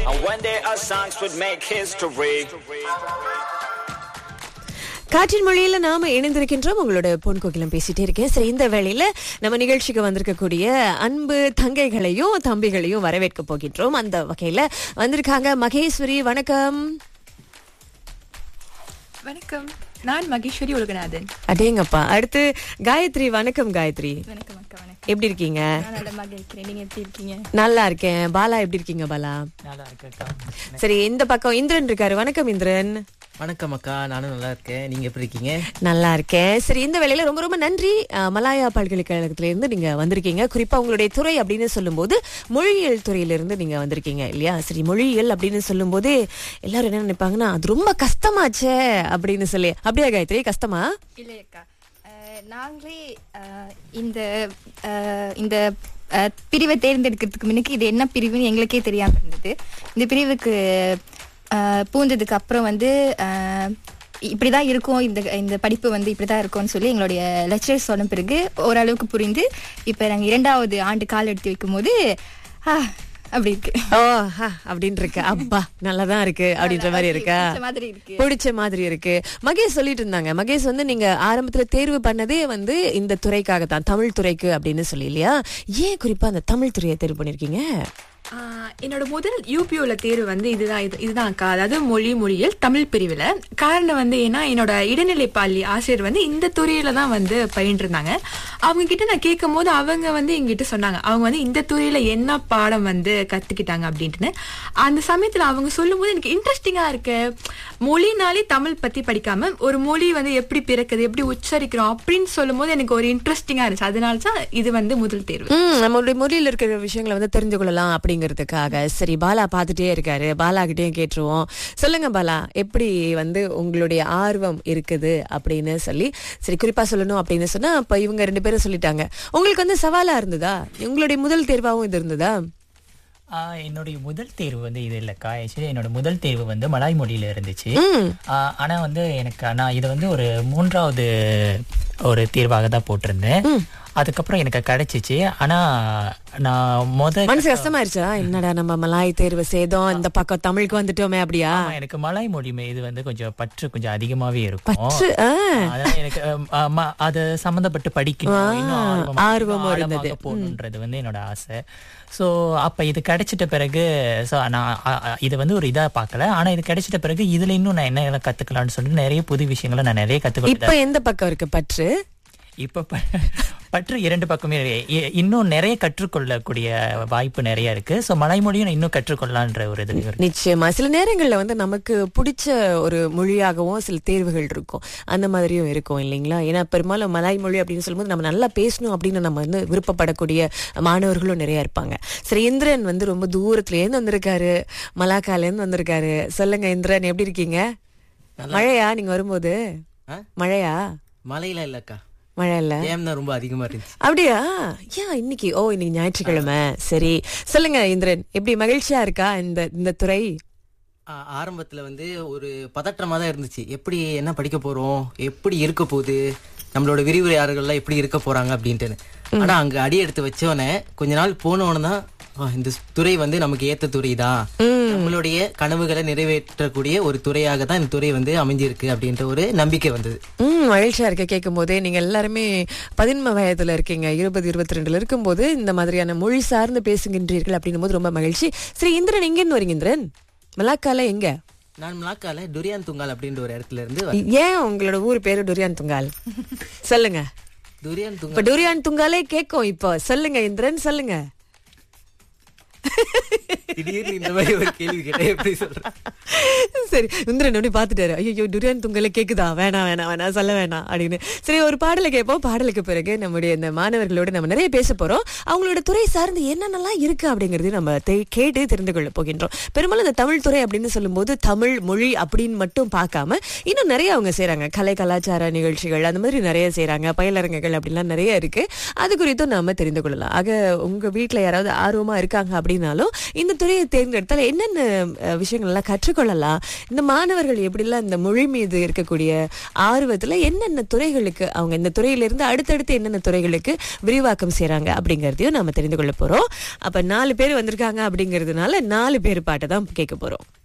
And one day our songs would make history. காற்றின் மொழியில நாம இணைந்திருக்கின்றோம் உங்களோட பொன் கோகிலம் பேசிட்டே இருக்கேன் சரி இந்த வேளையில நம்ம நிகழ்ச்சிக்கு வந்திருக்கக்கூடிய அன்பு தங்கைகளையும் தம்பிகளையும் வரவேற்க போகின்றோம் அந்த வகையில வந்திருக்காங்க மகேஸ்வரி வணக்கம் வணக்கம் நான் மகேஸ்வரி உலகநாதன் அடேங்கப்பா அடுத்து காயத்ரி வணக்கம் காயத்ரி வணக்கம் அக்கா வணக்கம் எப்படி இருக்கீங்க நான் நல்லமாக இருக்கிறேன் நீங்க எப்படி இருக்கீங்க நல்லா இருக்கேன் பாலா எப்படி இருக்கீங்க பாலா நல்லா இருக்கேக்கா சரி இந்த பக்கம் இந்திரன் இருக்காரு வணக்கம் இந்திரன் வணக்கம் அக்கா நானும் நல்லா இருக்கேன் நீங்க எப்படி இருக்கீங்க நல்லா இருக்கேன் சரி இந்த வேளையில ரொம்ப ரொம்ப நன்றி அஹ், மலாயா பல்கலைக்கழகத்துல இருந்து நீங்க வந்திருக்கீங்க குறிப்பா உங்களுடைய துறை அப்படின்னு சொல்லும்போது மொழியியல் துறையில இருந்து நீங்க வந்திருக்கீங்க இல்லையா சரி மொழியியல் அப்படின்னு சொல்லும்போது எல்லாரும் என்ன நினைப்பாங்கன்னா அது ரொம்ப கஷ்டமாச்சே அப்படின்னு சொல்லி அப்படியா காயத்ரி கஷ்டமா இல்லை அக்கா அஹ், நாங்களே அஹ், இந்த அஹ், இந்த அஹ், பிரிவை தேர்ந்தெடுக்கிறதுக்கு முன்னுக்கு இது என்ன பிரிவுன்னு எங்களுக்கே தெரியாம இருந்தது இந்த பிரிவுக்கு அஹ், பூந்ததுக்கு அப்புறம் வந்து அஹ், இப்படிதான் இருக்கும் இந்த இந்த படிப்பு வந்து இப்படிதான் இருக்கும்னு சொல்லி எங்களுடைய லெக்சரர்ஸ் சொன்ன பிறகு ஓரளவுக்கு புரிந்து இப்ப நாங்க இரண்டாவது ஆண்டு கால் எடுத்து வைக்கும் போது ஆ, அப்படி இருக்கு ஓ ஹா, அப்படின்னு இருக்கு அப்பா நல்லாதான் இருக்கு அப்படின்ற மாதிரி இருக்கா பிடிச்ச மாதிரி இருக்கு பிடிச்ச மாதிரி இருக்கு மகேஷ் சொல்லிட்டு இருந்தாங்க மகேஷ் வந்து நீங்க ஆரம்பத்துல தேர்வு பண்ணதே வந்து இந்த துறைக்காக தான் தமிழ் துறைக்கு அப்படின்னு சொல்லி இல்லையா ஏன் குறிப்பா அந்த தமிழ் துறையை தேர்வு பண்ணிருக்கீங்க ஆஹ் என்னோட முதல் யூபிஓல தேர்வு வந்து இதுதான் இது இதுதான் அக்கா அதாவது மொழி மொழியியல் தமிழ் பிரிவில் காரணம் வந்து ஏன்னா என்னோட இடைநிலை பள்ளி ஆசிரியர் வந்து இந்த துறையில தான் வந்து பயின்றிருந்தாங்க அவங்க கிட்ட நான் கேட்கும் போது அவங்க வந்து எங்கிட்ட சொன்னாங்க அவங்க வந்து இந்த துறையில என்ன பாடம் வந்து கத்துக்கிட்டாங்க அப்படின்ட்டு அந்த சமயத்துல அவங்க சொல்லும்போது எனக்கு இன்ட்ரெஸ்டிங்கா இருக்கு மொழினாலே தமிழ் பத்தி படிக்காம ஒரு மொழி வந்து எப்படி பிறக்குது எப்படி உச்சரிக்கிறோம் அப்படின்னு சொல்லும்போது எனக்கு ஒரு இன்ட்ரெஸ்டிங்கா இருந்துச்சு அதனால தான் இது வந்து முதல் தேர்வு ம் நம்மளுடைய மொழியில இருக்கிற விஷயங்களை வந்து தெரிஞ்சு கொள்ளலாம் அப்படிங்கிறதுக்காக சரி பாலா பார்த்துட்டே இருக்காரு பாலா கிட்டயும் கேட்டுருவோம் சொல்லுங்க பாலா எப்படி வந்து உங்களுடைய ஆர்வம் இருக்குது அப்படின்னு சொல்லி சரி குறிப்பா சொல்லணும் அப்படின்னு சொன்னா இப்ப இவங்க ரெண்டு பேரும் சொல்லிட்டாங்க உங்களுக்கு வந்து சவாலா இருந்ததா உங்களுடைய முதல் தேர்வாவும் இது இருந்ததா ஆஹ் என்னுடைய முதல் தேர்வு வந்து இது இல்லைக்கா ஆக்சுவலி என்னோட முதல் தேர்வு வந்து மலாய் மொழியில இருந்துச்சு ஆஹ் ஆனா வந்து எனக்கு நான் இதை வந்து ஒரு மூன்றாவது ஒரு தேர்வாக தான் போட்டிருந்தேன் அதுக்கப்புறம் எனக்கு கிடைச்சிச்சு ஆனா நான் முத மனசு கஷ்டமாயிருச்சா என்னடா நம்ம மலாய் தேர்வு செய்தோம் இந்த பக்கம் தமிழுக்கு வந்துட்டோமே அப்படியா ஆமா, எனக்கு மலாய் மொழி மீது வந்து கொஞ்சம் பற்று கொஞ்சம் அதிகமாவே இருக்கும் பற்று, ஆ. அதனால எனக்கு அம், ஆமா, அது சம்பந்தப்பட்டு படிக்கணும் இன்னும் ஆர்வமா- ஆர்வமும் இன்னும் இருந்தது. ஆழமாக போகணுன்றது வந்து என்னோட ஆசை சோ அப்ப இது கிடைச்சிட்ட பிறகு so நான் அ, அ, இது வந்து ஒரு இதா பார்க்கல ஆனா இது கிடைச்சிட்ட பிறகு இதுல இன்னும் நான் என்ன கத்துக்கலாம்னு சொல்லிட்டு நிறைய புது விஷயங்களை நான் நிறைய இப்ப கத்துக்கிட்டேன் எந்த பக்கம் இருக்கு பற்று இப்ப ப- பற்று இரண்டு பக்கமே இருக்கு. இ- இன்னும் நிறைய கற்றுக்கொள்ளக்கூடிய வாய்ப்பு நிறைய இருக்கு சோ மலைமொழியும் நான் இன்னும் கற்றுக்கொள்ளலான்ற ஒரு இது இருக்கு நிச்சயமா சில நேரங்கள்ல வந்து நமக்கு பிடிச்ச ஒரு மொழியாகவும் சில தேர்வுகள் இருக்கும் அந்த மாதிரியும் இருக்கும் இல்லைங்களா ஏன்னா பெரும்பாலும் மலாய் மொழி அப்படின்னு சொல்லும்போது நம்ம நல்லா பேசணும் அப்படின்னு நம்ம வந்து விருப்பப்படக்கூடிய மாணவர்களும் நிறைய இருப்பாங்க சரி இந்திரன் வந்து ரொம்ப தூரத்துல இருந்து வந்திருக்காரு மலாக்கால இருந்து வந்திருக்காரு சொல்லுங்க இந்திரன் எப்படி இருக்கீங்க மழையா நீங்க வரும்போது ஆ? மழையா மழையில இல்லக்கா மழை இல்ல ஏம் தான் ரொம்ப அதிகமா இருந்துச்சு அப்படியா ஏன் இன்னைக்கு ஓ இன்னைக்கு ஞாயிற்றுக்கிழமை சரி சொல்லுங்க இந்திரன் எப்படி மகிழ்ச்சியா இருக்கா இந்த இந்த துறை ஆ- ஆரம்பத்துல வந்து ஒரு பதற்றமா தான் இருந்துச்சு எப்படி என்ன படிக்க போறோம் எப்படி இருக்க போகுது நம்மளோட விரிவுரையாளர்கள்லாம் எப்படி இருக்க போறாங்க அப்படின்ட்டு ஆனா அங்க அடி எடுத்து வச்சோன்னே கொஞ்ச நாள் போனோன்னு தான் ஆ, இந்த துறை வந்து நமக்கு ஏத்த துறை தான் நம்மளுடைய கனவுகளை நிறைவேற்றக்கூடிய ஒரு துறையாக தான் இந்த துறை வந்து அமைஞ்சிருக்கு அப்படின்ற ஒரு நம்பிக்கை வந்தது ம் மகிழ்ச்சியா இருக்க கேட்கும் போதே நீங்க எல்லாருமே பதின்ம வயதுல இருக்கீங்க இருபது இருபத்தி ரெண்டுல இருக்கும்போது இந்த மாதிரியான மொழி சார்ந்து பேசுகின்றீர்கள் அப்படின்னும் போது ரொம்ப மகிழ்ச்சி சரி இந்திரன் எங்க இருந்து வரீங்க இந்திரன் மலாக்கால எங்க நான் மலாக்கால துரியான் துங்கால் அப்படின்ற ஒரு இடத்துல இருந்து வரேன். ஏன் உங்களோட ஊர் பேரு டுரியான் துங்கால் சொல்லுங்க துரியான் இப்ப துங்கால் டுரியான் துங்காலே கேட்கும் இப்போ சொல்லுங்க இந்திரன் சொல்லுங்க திடீர்னு இந்த மாதிரி ஒரு கேள்வி கேட்டா எப்படி சொல்றேன் சரி இந்திரன் அப்படி பாத்துட்டாரு ஐயோ டுரியான் துங்கல கேக்குதா வேணாம் வேணாம் வேணாம் சொல்ல வேணாம் அப்படின்னு சரி ஒரு பாடலை கேட்போம் பாடலுக்கு பிறகு நம்முடைய இந்த மாணவர்களோட நம்ம நிறைய பேச போறோம் அவங்களோட துறை சார்ந்து என்னென்னலாம் இருக்கு அப்படிங்கறது நம்ம தெ- கேட்டு தெரிந்து கொள்ள போகின்றோம் பெரும்பாலும் இந்த தமிழ் துறை அப்படின்னு சொல்லும்போது தமிழ் மொழி அப்படின்னு மட்டும் பார்க்காம இன்னும் நிறைய அவங்க செய்றாங்க கலை கலாச்சார நிகழ்ச்சிகள் அந்த மாதிரி நிறைய செய்றாங்க பயிலரங்குகள் அப்படிலாம் நிறைய இருக்கு அது குறித்தும் நாம தெரிந்து கொள்ளலாம் ஆக உங்க வீட்ல யாராவது ஆர்வமா இருக்காங்க அப்படின்னாலும் இந்த துறையை தேர்ந்தெடுத்தால் என்னென்ன அஹ், விஷயங்கள் எல்லாம் கற்றுக்கொள்ளலாம் இந்த மாணவர்கள் எப்படிலாம் இந்த மொழி மீது இருக்கக்கூடிய ஆர்வத்துல என்னென்ன துறைகளுக்கு அவங்க இந்த துறையிலிருந்து அடுத்தடுத்து என்னென்ன துறைகளுக்கு விரிவாக்கம் செய்றாங்க அப்படிங்கறதையும் நாம தெரிந்து கொள்ள போறோம் அப்ப நாலு பேர் வந்திருக்காங்க அப்படிங்கிறதுனால நாலு பேர் பாட்டை தான் கேட்க போறோம்